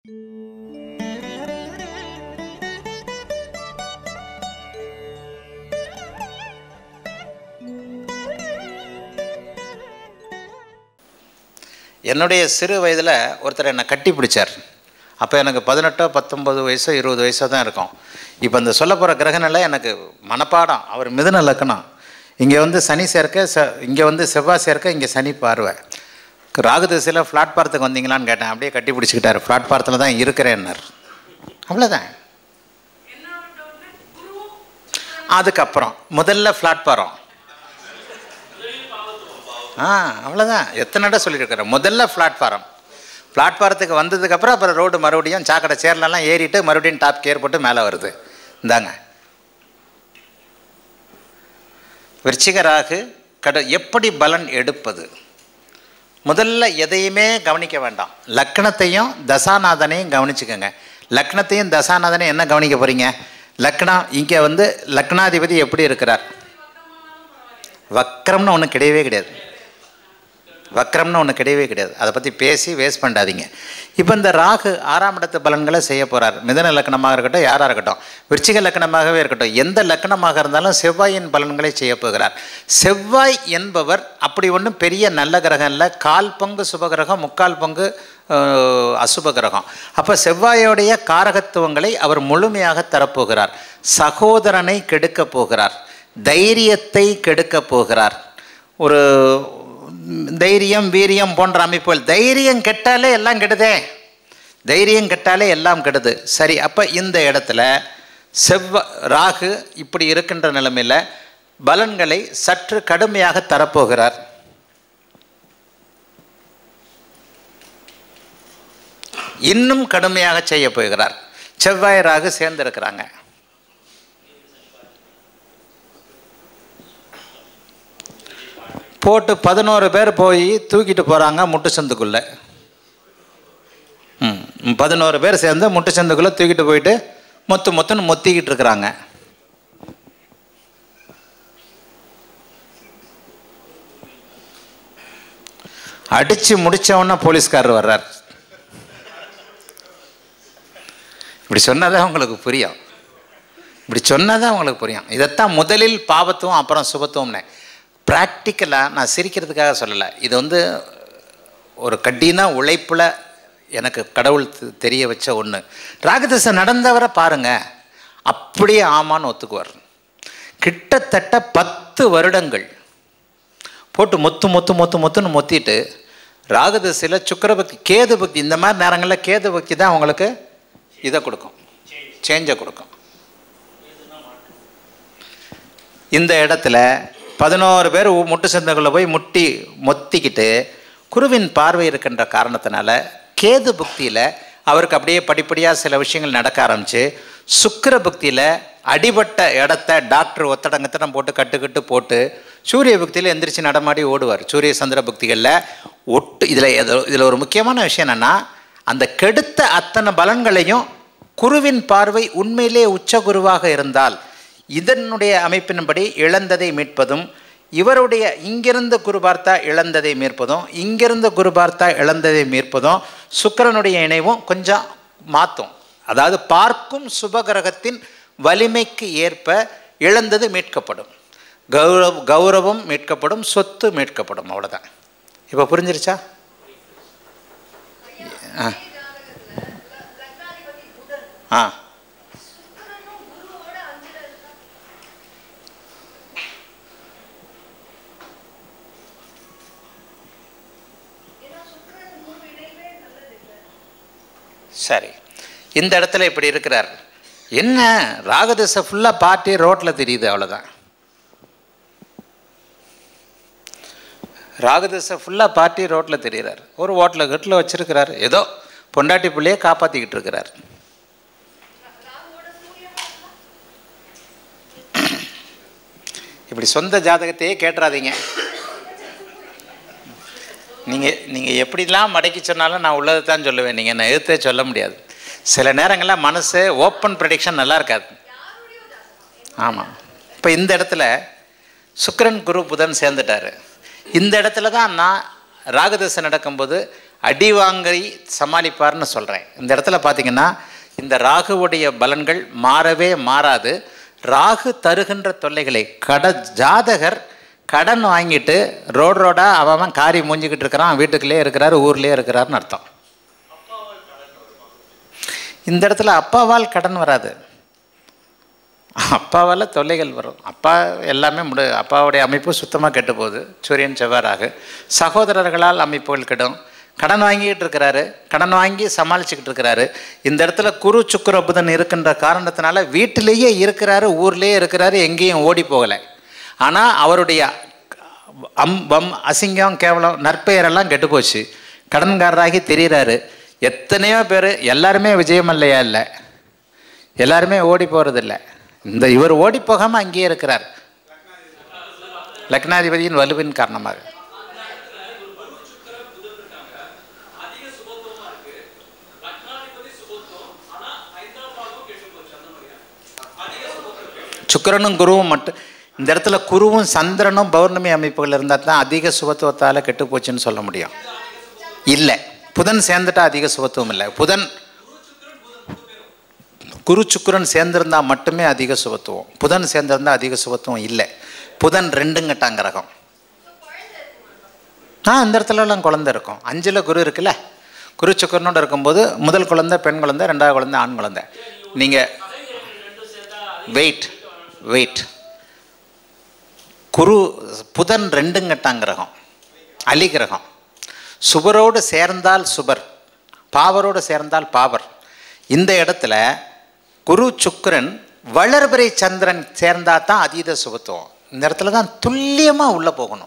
என்னுடைய சிறு வயதில் ஒருத்தர் என்னை கட்டி பிடிச்சார் அப்போ எனக்கு பதினெட்டோ பத்தொம்பது வயசோ இருபது வயசோ தான் இருக்கும் இப்போ இந்த சொல்ல போகிற கிரகநிலை எனக்கு மனப்பாடம் அவர் மிதுன லக்கணம் இங்கே வந்து சனி சேர்க்க ச இங்கே வந்து செவ்வாய் சேர்க்க இங்கே சனி பார்வை ராகு திசையில் பிளாட்பாரத்துக்கு வந்தீங்களான்னு கேட்டேன் அப்படியே கட்டி பிடிச்சிக்கிட்டாரு பிளாட்பாரத்தில் தான் இருக்கிறேன்னார் அவ்வளோதான் அதுக்கப்புறம் முதல்ல பிளாட்பாரம் ஆ அவ்வளோதான் எத்தனை இடம் சொல்லியிருக்கிறேன் முதல்ல பிளாட்ஃபாரம் பிளாட்ஃபாரத்துக்கு வந்ததுக்கப்புறம் அப்புறம் ரோடு மறுபடியும் சாக்கடை சேர்லலாம் ஏறிட்டு மறுபடியும் டாப் கேர் போட்டு மேலே வருது இந்தாங்க விருச்சிக ராகு கட எப்படி பலன் எடுப்பது முதல்ல எதையுமே கவனிக்க வேண்டாம் லக்னத்தையும் தசாநாதனையும் கவனிச்சுக்கோங்க லக்னத்தையும் தசாநாதனையும் என்ன கவனிக்க போகிறீங்க லக்னம் இங்கே வந்து லக்னாதிபதி எப்படி இருக்கிறார் வக்ரம்னு ஒன்று கிடையவே கிடையாது வக்ரம்னு ஒன்று கிடையவே கிடையாது அதை பற்றி பேசி வேஸ்ட் பண்ணாதீங்க இப்போ இந்த ராகு ஆறாம் இடத்து பலன்களை செய்ய போகிறார் மிதன லக்கணமாக இருக்கட்டும் யாராக இருக்கட்டும் விருச்சிக லக்கணமாகவே இருக்கட்டும் எந்த லக்கணமாக இருந்தாலும் செவ்வாயின் பலன்களை செய்ய போகிறார் செவ்வாய் என்பவர் அப்படி ஒன்றும் பெரிய நல்ல கிரகம் இல்லை கால் பங்கு சுபகிரகம் முக்கால் பங்கு அஹ், அசுப கிரகம் அப்போ செவ்வாயோடைய காரகத்துவங்களை அவர் முழுமையாக தரப்போகிறார் சகோதரனை கெடுக்கப் போகிறார் தைரியத்தை கெடுக்கப் போகிறார் ஒரு தைரியம் வீரியம் போன்ற அமைப்புகள் தைரியம் கெட்டாலே எல்லாம் கெடுதே தைரியம் கெட்டாலே எல்லாம் கெடுது சரி அப்போ இந்த இடத்துல செவ்வ ராகு இப்படி இருக்கின்ற நிலைமையில் பலன்களை சற்று கடுமையாக தரப்போகிறார் இன்னும் கடுமையாக செய்ய போகிறார் செவ்வாய் ராகு சேர்ந்திருக்கிறாங்க போட்டு பதினோரு பேர் போய் தூக்கிட்டு போகிறாங்க முட்டு சந்துக்குள்ளே ம் பதினோரு பேர் சேர்ந்து முட்டு சந்துக்குள்ளே தூக்கிட்டு போயிட்டு மொத்து மொத்துன்னு மொத்திக்கிட்டு இருக்கிறாங்க அடித்து முடித்தவொன்னே போலீஸ்காரர் வர்றார் இப்படி சொன்னதான் உங்களுக்கு புரியும் இப்படி சொன்னதான் உங்களுக்கு புரியும் இதைத்தான் முதலில் பாவத்துவம் அப்புறம் சுபத்துவம்னு ப்ராக்டிக்கலாக நான் சிரிக்கிறதுக்காக சொல்லலை இது வந்து ஒரு கடின உழைப்பில் எனக்கு கடவுள் தெ- தெரிய வச்ச ஒன்று ராகதசை நடந்தவரை பாருங்கள் அப்படியே ஆமான்னு ஒத்துக்குவார் கிட்டத்தட்ட பத்து வருடங்கள் போட்டு மொத்து மொத்து மொத்து மொத்துன்னு மொத்திட்டு ராகதசையில் சுக்கரபக்தி கேது பக்தி இந்த மாதிரி நேரங்களில் கேது பக்தி தான் அவங்களுக்கு இதை கொடுக்கும் சேஞ்சை கொடுக்கும் இந்த இடத்துல பதினோரு பேர் உ- முட்டு சந்தைக்குள்ளே போய் முட்டி மொத்திக்கிட்டு குருவின் பார்வை இருக்கின்ற காரணத்தினால கேது புக்தியில் அவருக்கு அப்படியே படிப்படியாக சில விஷயங்கள் நடக்க ஆரம்பிச்சு சுக்கிர புக்தியில் அடிபட்ட இடத்த டாக்டர் ஒத்தடங்கத்தடம் போட்டு கட்டுக்கட்டு போட்டு சூரிய புக்தியில் எந்திரிச்சு நடமாடி ஓடுவார் சூரிய சந்திர புக்திகளில் ஒட்டு இதில் இதில் ஒரு முக்கியமான விஷயம் என்னென்னா அந்த கெடுத்த அத்தனை பலன்களையும் குருவின் பார்வை உண்மையிலே உச்ச குருவாக இருந்தால் இதனுடைய அமைப்பின்படி இழந்ததை மீட்பதும் இவருடைய இங்கிருந்து குரு பார்த்தா இழந்ததை மீட்பதும் இங்கிருந்து குரு பார்த்தா இழந்ததை மீட்பதும் சுக்கிரனுடைய இணைவும் கொஞ்சம் மாற்றும் அதாவது பார்க்கும் சுபகிரகத்தின் வலிமைக்கு ஏற்ப இழந்தது மீட்கப்படும் கௌரவ கௌரவம் மீட்கப்படும் சொத்து மீட்கப்படும் அவ்வளோதான் இப்போ புரிஞ்சிருச்சா ஆ ஆ சரி இந்த இடத்துல இப்படி இருக்கிறார் என்ன ராகதசை ஃபுல்லாக பார்ட்டி ரோட்டில் தெரியுது அவ்வளோதான் ராகதசை ஃபுல்லாக பார்ட்டி ரோட்டில் தெரிகிறார் ஒரு ஓட்டில் கட்டில் வச்சிருக்கிறார் ஏதோ பொண்டாட்டி பிள்ளையே காப்பாற்றிக்கிட்டு இருக்கிறார் இப்படி சொந்த ஜாதகத்தையே கேட்டுறாதீங்க நீங்கள் நீங்கள் எப்படிலாம் மடக்கி சொன்னாலும் நான் உள்ளதை தான் சொல்லுவேன் நீங்கள் நான் எதிர்த்தே சொல்ல முடியாது சில நேரங்களில் மனசு ஓப்பன் ப்ரடிக்ஷன் நல்லா இருக்காது ஆமாம் இப்போ இந்த இடத்துல சுக்கிரன் குரு புதன் சேர்ந்துட்டாரு இந்த இடத்துல தான் நான் ராகதசை நடக்கும்போது அடி வாங்கி சமாளிப்பார்னு சொல்கிறேன் இந்த இடத்துல பார்த்தீங்கன்னா இந்த ராகுவுடைய பலன்கள் மாறவே மாறாது ராகு தருகின்ற தொல்லைகளை கட ஜாதகர் கடன் வாங்கிட்டு ரோடு ரோடாக அவன் அவன் காரி மூஞ்சிக்கிட்டு இருக்கிறான் வீட்டுக்குள்ளேயே இருக்கிறாரு ஊர்லேயே இருக்கிறாருன்னு அர்த்தம் இந்த இடத்துல அப்பாவால் கடன் வராது அப்பாவால் தொல்லைகள் வரும் அப்பா எல்லாமே முடி அப்பாவுடைய அமைப்பு சுத்தமாக கெட்டு போகுது சூரியன் செவ்வாறாகு சகோதரர்களால் அமைப்புகள் கெடும் கடன் வாங்கிட்டு இருக்கிறாரு கடன் வாங்கி சமாளிச்சுக்கிட்டு இருக்கிறாரு இந்த இடத்துல குரு சுக்கிர புதன் இருக்கின்ற காரணத்தினால வீட்டிலேயே இருக்கிறாரு ஊர்லேயே இருக்கிறாரு எங்கேயும் ஓடி போகலை ஆனால் அவருடைய அம் பம் அசிங்கம் கேவலம் நற்பெயரெல்லாம் கெட்டு போச்சு கடன்காரராகி தெரிகிறாரு எத்தனையோ பேர் எல்லாருமே விஜயமல்லையா இல்லை எல்லாருமே ஓடி போகிறதில்ல இந்த இவர் ஓடி போகாமல் அங்கேயே இருக்கிறார் லக்னாதிபதியின் வலுவின் காரணமாக சுக்கிரனும் குருவும் மட்டும் இந்த இடத்துல குருவும் சந்திரனும் பௌர்ணமி அமைப்புகள் இருந்தால் தான் அதிக சுபத்துவத்தால் கெட்டு போச்சுன்னு சொல்ல முடியும் இல்லை புதன் சேர்ந்துட்டா அதிக சுபத்துவம் இல்லை புதன் குரு சுக்கிரன் சேர்ந்திருந்தா மட்டுமே அதிக சுபத்துவம் புதன் சேர்ந்திருந்தா அதிக சுபத்துவம் இல்லை புதன் ரெண்டுங்கட்டாங்க கிரகம் ஆ இந்த இடத்துலலாம் குழந்தை இருக்கும் அஞ்சில் குரு இருக்குல்ல குரு சுக்கரனோட இருக்கும்போது முதல் குழந்தை பெண் குழந்தை ரெண்டாவது குழந்தை ஆண் குழந்தை நீங்கள் வெயிட் வெயிட் குரு புதன் ரெண்டுங்கட்டாங் கிரகம் அலி கிரகம் சுபரோடு சேர்ந்தால் சுபர் பாவரோடு சேர்ந்தால் பாவர் இந்த இடத்துல குரு சுக்கிரன் வளர்பிறை சந்திரன் சேர்ந்தா தான் அதீத சுபத்துவம் இந்த இடத்துல தான் துல்லியமாக உள்ளே போகணும்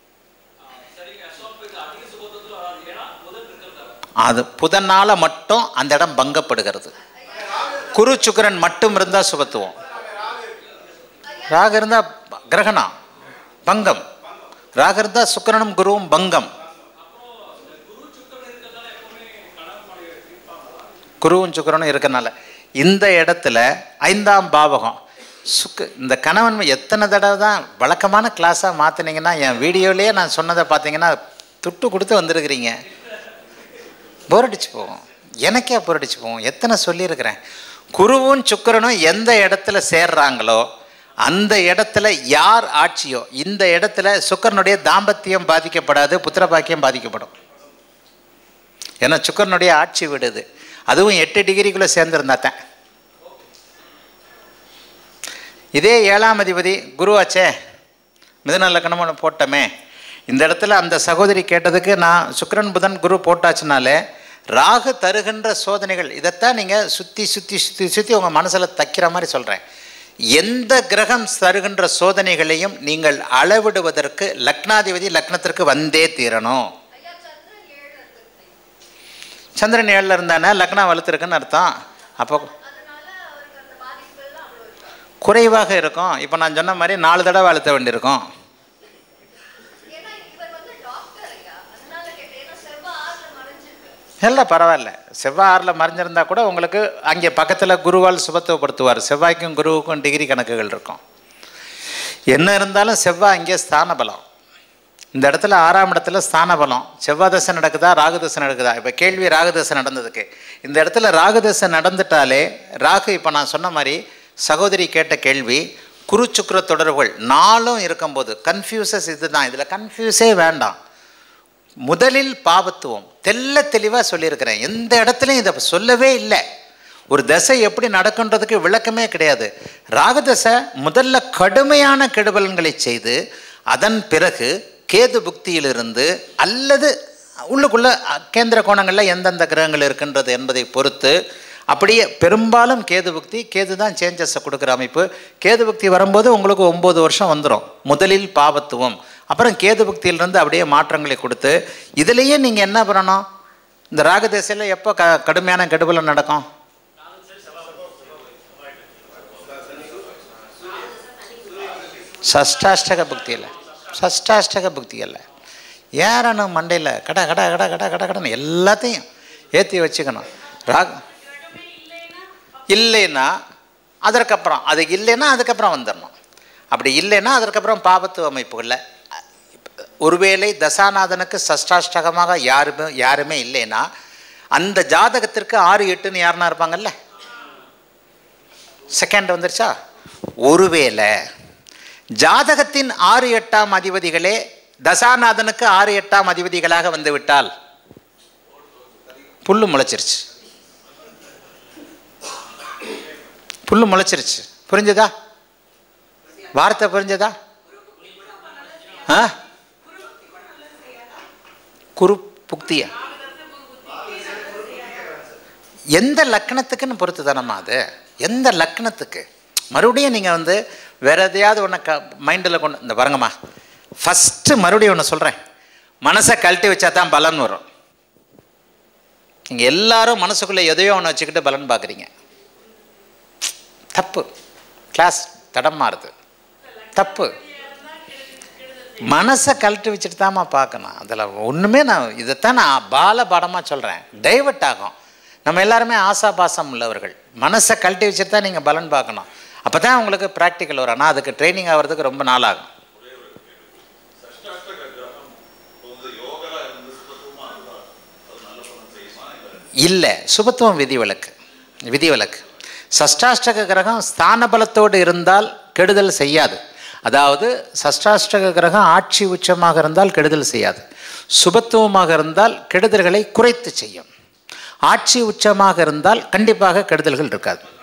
அது புதனால் மட்டும் அந்த இடம் பங்கப்படுகிறது குரு சுக்கிரன் மட்டும் இருந்தால் சுபத்துவம் ராக இருந்தால் கிரகணம் பங்கம் ராக இருந்தால் சுக்கிரனும் குருவும் பங்கம் குருவும் சுக்கிரனும் இருக்கனால இந்த இடத்துல ஐந்தாம் பாவகம் சுக்கு இந்த கணவன் எத்தனை தடவை தான் வழக்கமான கிளாஸாக மாற்றினீங்கன்னா என் வீடியோலேயே நான் சொன்னதை பார்த்தீங்கன்னா துட்டு கொடுத்து வந்திருக்கிறீங்க போர் அடிச்சு போகும் எனக்கே போர் அடிச்சு போகும் எத்தனை சொல்லியிருக்கிறேன் குருவும் சுக்கிரனும் எந்த இடத்துல சேர்றாங்களோ அந்த இடத்துல யார் ஆட்சியோ இந்த இடத்துல சுக்கரனுடைய தாம்பத்தியம் பாதிக்கப்படாது புத்திரபாக்கியம் பாதிக்கப்படும் ஏன்னா சுக்கரனுடைய ஆட்சி விடுது அதுவும் எட்டு டிகிரிக்குள்ளே சேர்ந்துருந்தா தான் இதே ஏழாம் அதிபதி குருவாச்சே மிதுன லக்கணம் போட்டமே இந்த இடத்துல அந்த சகோதரி கேட்டதுக்கு நான் சுக்கிரன் புதன் குரு போட்டாச்சுனாலே ராகு தருகின்ற சோதனைகள் இதைத்தான் நீங்கள் சுற்றி சுற்றி சுற்றி சுற்றி உங்கள் மனசில் தைக்கிற மாதிரி சொல்கிறேன் எந்த கிரகம் தருகின்ற சோதனைகளையும் நீங்கள் அளவிடுவதற்கு லக்னாதிபதி லக்னத்திற்கு வந்தே தீரணும் சந்திரன் ஏழில் இருந்தானே லக்னம் வலுத்திருக்குன்னு அர்த்தம் அப்போ குறைவாக இருக்கும் இப்போ நான் சொன்ன மாதிரி நாலு தடவை அழுத்த வேண்டியிருக்கும் இல்லை பரவாயில்ல செவ்வாய் ஆறில் மறைஞ்சிருந்தா கூட உங்களுக்கு அங்கே பக்கத்தில் குருவால் சுபத்துவப்படுத்துவார் செவ்வாய்க்கும் குருவுக்கும் டிகிரி கணக்குகள் இருக்கும் என்ன இருந்தாலும் செவ்வாய் அங்கே ஸ்தான பலம் இந்த இடத்துல ஆறாம் இடத்துல ஸ்தான பலம் செவ்வாய் தசை நடக்குதா ராகு தசை நடக்குதா இப்போ கேள்வி ராகு தசை நடந்ததுக்கு இந்த இடத்துல ராகு தசை நடந்துட்டாலே ராகு இப்போ நான் சொன்ன மாதிரி சகோதரி கேட்ட கேள்வி குரு சுக்கிர தொடர்புகள் நாளும் இருக்கும்போது கன்ஃபியூசஸ் இதுதான் இதில் கன்ஃபியூஸே வேண்டாம் முதலில் பாவத்துவம் தெல்ல தெளிவாக சொல்லியிருக்கிறேன் எந்த இடத்துலையும் இதை சொல்லவே இல்லை ஒரு தசை எப்படி நடக்குன்றதுக்கு விளக்கமே கிடையாது ராகுதசை முதல்ல கடுமையான கெடுபலன்களை செய்து அதன் பிறகு கேது புக்தியிலிருந்து அல்லது உள்ளுக்குள்ள கேந்திர கோணங்களில் எந்தெந்த கிரகங்கள் இருக்கின்றது என்பதை பொறுத்து அப்படியே பெரும்பாலும் கேது புக்தி கேது தான் சேஞ்சஸை கொடுக்குற அமைப்பு கேது புக்தி வரும்போது உங்களுக்கு ஒம்பது வருஷம் வந்துடும் முதலில் பாவத்துவம் அப்புறம் கேது புக்தியிலிருந்து அப்படியே மாற்றங்களை கொடுத்து இதுலேயே நீங்கள் என்ன பண்ணணும் இந்த ராகதேசையில் எப்போ க கடுமையான கெடுபலம் நடக்கும் சஷ்டாஷ்டக புக்தியில் சஷ்டாஷ்டக புக்தியில் ஏறணும் மண்டையில் கட கட கட கட கட கடன்னு எல்லாத்தையும் ஏற்றி வச்சுக்கணும் ராக் இல்லைன்னா அதற்கப்புறம் அது இல்லைன்னா அதுக்கப்புறம் வந்துடணும் அப்படி இல்லைன்னா அதற்கப்புறம் பாபத்து அமைப்புகளில் ஒருவேளை தசாநாதனுக்கு சஷ்டாஷ்டகமாக யாருமே யாருமே இல்லைன்னா அந்த ஜாதகத்திற்கு ஆறு எட்டுன்னு யாருன்னா இருப்பாங்கல்ல செகண்ட் வந்துருச்சா ஒருவேளை ஜாதகத்தின் ஆறு எட்டாம் அதிபதிகளே தசாநாதனுக்கு ஆறு எட்டாம் அதிபதிகளாக வந்து விட்டால் புல்லு முளைச்சிருச்சு புல்லு முளைச்சிருச்சு புரிஞ்சதா வார்த்தை புரிஞ்சதா ஆ குரு புக்தியா எந்த லக்கணத்துக்குன்னு பொறுத்து தானம்மா அது எந்த லக்கணத்துக்கு மறுபடியும் நீங்கள் வந்து வேற எதையாவது ஒன்று க மைண்டில் கொண்டு இந்த பாருங்கம்மா ஃபஸ்ட்டு மறுபடியும் ஒன்று சொல்கிறேன் மனசை கழட்டி வச்சா தான் பலன் வரும் நீங்கள் எல்லாரும் மனசுக்குள்ளே எதையோ ஒன்று வச்சுக்கிட்டு பலன் பார்க்குறீங்க தப்பு கிளாஸ் தடம் மாறுது தப்பு மனசை கழட்டி வச்சுட்டு தாம்மா பார்க்கணும் அதில் ஒன்றுமே நான் இதைத்தான் நான் பால பாடமாக சொல்கிறேன் டைவர்ட் ஆகும் நம்ம எல்லாருமே ஆசாபாசம் உள்ளவர்கள் மனசை கழட்டி வச்சுட்டு தான் நீங்கள் பலன் பார்க்கணும் அப்போ தான் உங்களுக்கு ப்ராக்டிக்கல் வரும் ஆனால் அதுக்கு ட்ரைனிங் ஆகிறதுக்கு ரொம்ப நாள் ஆகும் இல்லை சுபத்துவம் விதிவிலக்கு விதிவிலக்கு சஷ்டாஷ்டக கிரகம் ஸ்தான பலத்தோடு இருந்தால் கெடுதல் செய்யாது அதாவது சஷ்டாஷ்டக கிரகம் ஆட்சி உச்சமாக இருந்தால் கெடுதல் செய்யாது சுபத்துவமாக இருந்தால் கெடுதல்களை குறைத்து செய்யும் ஆட்சி உச்சமாக இருந்தால் கண்டிப்பாக கெடுதல்கள் இருக்காது